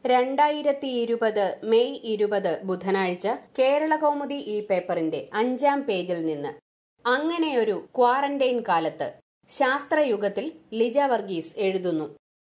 രണ്ടായിരത്തി ഇരുപത് മെയ് ഇരുപത് ബുധനാഴ്ച കേരളകൗമുദി ഈ പേപ്പറിന്റെ അഞ്ചാം പേജിൽ നിന്ന് അങ്ങനെയൊരു ക്വാറന്റൈൻ കാലത്ത് ശാസ്ത്രയുഗത്തിൽ ലിജ വർഗീസ് എഴുതുന്നു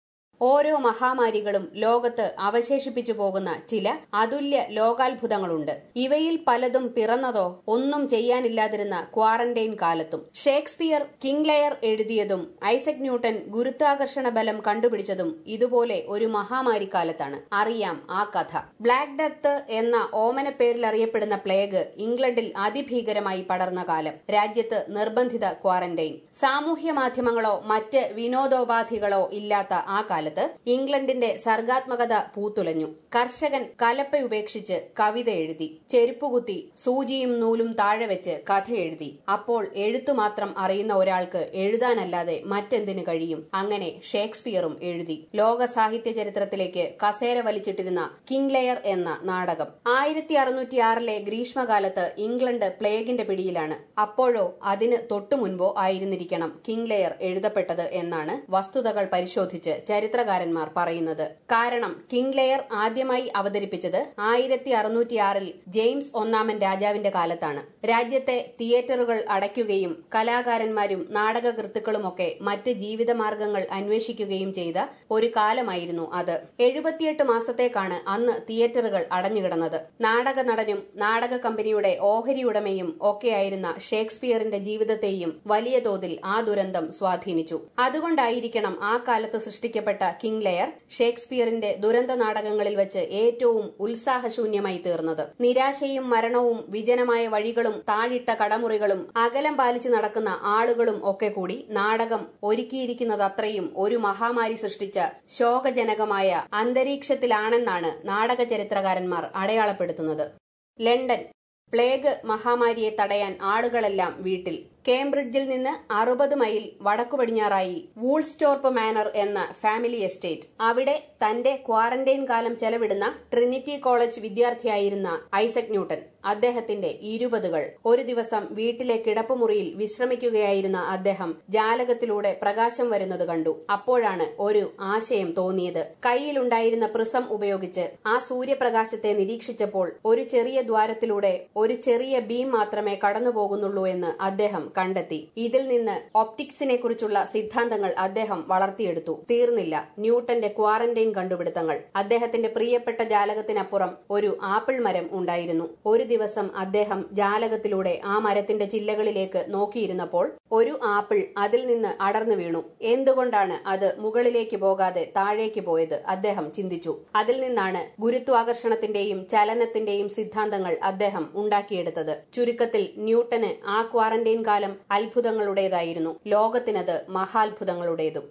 ഓരോ മഹാമാരികളും ലോകത്ത് അവശേഷിപ്പിച്ചു പോകുന്ന ചില അതുല്യ ലോകാത്ഭുതങ്ങളുണ്ട് ഇവയിൽ പലതും പിറന്നതോ ഒന്നും ചെയ്യാനില്ലാതിരുന്ന ക്വാറന്റൈൻ കാലത്തും ഷേക്സ്പിയർ കിങ് ലെയർ എഴുതിയതും ഐസക് ന്യൂട്ടൻ ഗുരുത്വാകർഷണ ബലം കണ്ടുപിടിച്ചതും ഇതുപോലെ ഒരു മഹാമാരി കാലത്താണ് അറിയാം ആ കഥ ബ്ലാക്ക് ഡെത്ത് എന്ന ഓമന പേരിൽ അറിയപ്പെടുന്ന പ്ലേഗ് ഇംഗ്ലണ്ടിൽ അതിഭീകരമായി പടർന്ന കാലം രാജ്യത്ത് നിർബന്ധിത ക്വാറന്റൈൻ സാമൂഹ്യ മാധ്യമങ്ങളോ മറ്റ് വിനോദോപാധികളോ ഇല്ലാത്ത ആ കാലത്ത് ഇംഗ്ലണ്ടിന്റെ സർഗാത്മകത പൂത്തുലഞ്ഞു കർഷകൻ കലപ്പ ഉപേക്ഷിച്ച് കവിത എഴുതി ചെരുപ്പുകുത്തി സൂചിയും നൂലും താഴെ വെച്ച് കഥ എഴുതി അപ്പോൾ എഴുത്തു മാത്രം അറിയുന്ന ഒരാൾക്ക് എഴുതാനല്ലാതെ മറ്റെന്തിനു കഴിയും അങ്ങനെ ഷേക്സ്പിയറും എഴുതി ലോക സാഹിത്യ ചരിത്രത്തിലേക്ക് കസേര വലിച്ചിട്ടിരുന്ന കിങ് ലെയർ എന്ന നാടകം ആയിരത്തി അറുന്നൂറ്റിയാറിലെ ഗ്രീഷ്മകാലത്ത് ഇംഗ്ലണ്ട് പ്ലേഗിന്റെ പിടിയിലാണ് അപ്പോഴോ അതിന് തൊട്ടു മുൻപോ ആയിരുന്നിരിക്കണം കിങ് ലെയർ എഴുതപ്പെട്ടത് എന്നാണ് വസ്തുതകൾ പരിശോധിച്ച് ചരിത്രകാരന്മാർ പറയുന്നത് കാരണം കിങ് ലെയർ ആദ്യമായി അവതരിപ്പിച്ചത് ആയിരത്തി അറുന്നൂറ്റിയാറിൽ ജെയിംസ് ഒന്നാമൻ രാജാവിന്റെ കാലത്താണ് രാജ്യത്തെ തിയേറ്ററുകൾ അടയ്ക്കുകയും കലാകാരന്മാരും നാടകകൃത്തുക്കളുമൊക്കെ മറ്റ് ജീവിതമാർഗങ്ങൾ അന്വേഷിക്കുകയും ചെയ്ത ഒരു കാലമായിരുന്നു അത് എഴുപത്തിയെട്ട് മാസത്തേക്കാണ് അന്ന് തിയേറ്ററുകൾ അടഞ്ഞുകിടന്നത് നാടക നടനും നാടക കമ്പനിയുടെ ഓഹരി ഉടമയും ഒക്കെയായിരുന്ന ഷേക്സ്പിയറിന്റെ ജീവിതത്തെയും വലിയ തോതിൽ ആ ദുരന്തം സ്വാധീനിച്ചു അതുകൊണ്ടായിരിക്കണം ആ കാലത്ത് സൃഷ്ടിക്കപ്പെട്ട കിങ് ലെയർ ഷേക്സ്പിയറിന്റെ ദുരന്ത നാടകങ്ങളിൽ വെച്ച് ഏറ്റവും ഉത്സാഹശൂന്യമായി തീർന്നത് നിരാശയും മരണവും വിജനമായ വഴികളും താഴിട്ട കടമുറികളും അകലം പാലിച്ചു നടക്കുന്ന ആളുകളും ഒക്കെ കൂടി നാടകം ഒരുക്കിയിരിക്കുന്നതത്രയും ഒരു മഹാമാരി സൃഷ്ടിച്ച ശോകജനകമായ അന്തരീക്ഷത്തിലാണെന്നാണ് നാടക ചരിത്രകാരന്മാർ അടയാളപ്പെടുത്തുന്നത് ലണ്ടൻ പ്ലേഗ് മഹാമാരിയെ തടയാൻ ആളുകളെല്ലാം വീട്ടിൽ കേംബ്രിഡ്ജിൽ നിന്ന് അറുപത് മൈൽ വടക്കു പടിഞ്ഞാറായി വൂൾസ്റ്റോർപ്പ് മാനർ എന്ന ഫാമിലി എസ്റ്റേറ്റ് അവിടെ തന്റെ ക്വാറന്റൈൻ കാലം ചെലവിടുന്ന ട്രിനിറ്റി കോളേജ് വിദ്യാർത്ഥിയായിരുന്ന ഐസക് ന്യൂട്ടൻ അദ്ദേഹത്തിന്റെ ഇരുപതുകൾ ഒരു ദിവസം വീട്ടിലെ കിടപ്പുമുറിയിൽ വിശ്രമിക്കുകയായിരുന്ന അദ്ദേഹം ജാലകത്തിലൂടെ പ്രകാശം വരുന്നത് കണ്ടു അപ്പോഴാണ് ഒരു ആശയം തോന്നിയത് കയ്യിലുണ്ടായിരുന്ന പ്രിസം ഉപയോഗിച്ച് ആ സൂര്യപ്രകാശത്തെ നിരീക്ഷിച്ചപ്പോൾ ഒരു ചെറിയ ദ്വാരത്തിലൂടെ ഒരു ചെറിയ ബീം മാത്രമേ കടന്നുപോകുന്നുള്ളൂ എന്ന് അദ്ദേഹം കണ്ടെത്തി ഇതിൽ നിന്ന് ഒപ്റ്റിക്സിനെ കുറിച്ചുള്ള സിദ്ധാന്തങ്ങൾ അദ്ദേഹം വളർത്തിയെടുത്തു തീർന്നില്ല ന്യൂട്ടന്റെ ക്വാറന്റൈൻ കണ്ടുപിടുത്തങ്ങൾ അദ്ദേഹത്തിന്റെ പ്രിയപ്പെട്ട ജാലകത്തിനപ്പുറം ഒരു ആപ്പിൾ മരം ഉണ്ടായിരുന്നു ഒരു ദിവസം അദ്ദേഹം ജാലകത്തിലൂടെ ആ മരത്തിന്റെ ചില്ലകളിലേക്ക് നോക്കിയിരുന്നപ്പോൾ ഒരു ആപ്പിൾ അതിൽ നിന്ന് അടർന്നു വീണു എന്തുകൊണ്ടാണ് അത് മുകളിലേക്ക് പോകാതെ താഴേക്ക് പോയത് അദ്ദേഹം ചിന്തിച്ചു അതിൽ നിന്നാണ് ഗുരുത്വാകർഷണത്തിന്റെയും ചലനത്തിന്റെയും സിദ്ധാന്തങ്ങൾ അദ്ദേഹം ഉണ്ടാക്കിയെടുത്തത് ചുരുക്കത്തിൽ ന്യൂട്ടന് ആ ക്വാറന്റൈൻ കാലം അത്ഭുതങ്ങളുടേതായിരുന്നു ലോകത്തിനത് മഹാത്ഭുതങ്ങളുടേതും